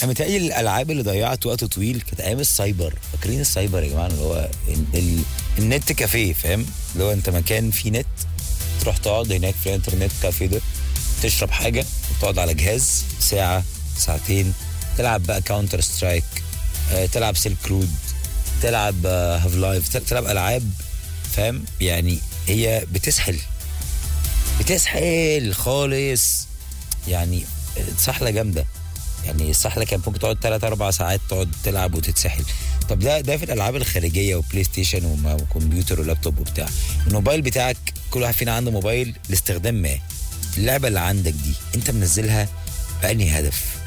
انا متهيألي الالعاب اللي ضيعت وقت طويل كانت ايام السايبر فاكرين السايبر يا جماعه اللي هو ال... ال... النت كافيه فاهم اللي هو انت مكان فيه نت تروح تقعد هناك في الانترنت كافيه ده تشرب حاجه وتقعد على جهاز ساعه ساعتين تلعب بقى كاونتر سترايك آه، تلعب سيلك رود تلعب هاف لايف تلعب العاب فاهم يعني هي بتسحل بتسحل خالص يعني سحله جامده يعني السحله كانت ممكن تقعد 3 4 ساعات تقعد تلعب وتتسحل طب ده ده في الالعاب الخارجيه وبلاي ستيشن وما- وكمبيوتر ولابتوب وبتاع الموبايل بتاعك كل واحد فينا عنده موبايل لاستخدام ما اللعبه اللي عندك دي انت منزلها بأنهي هدف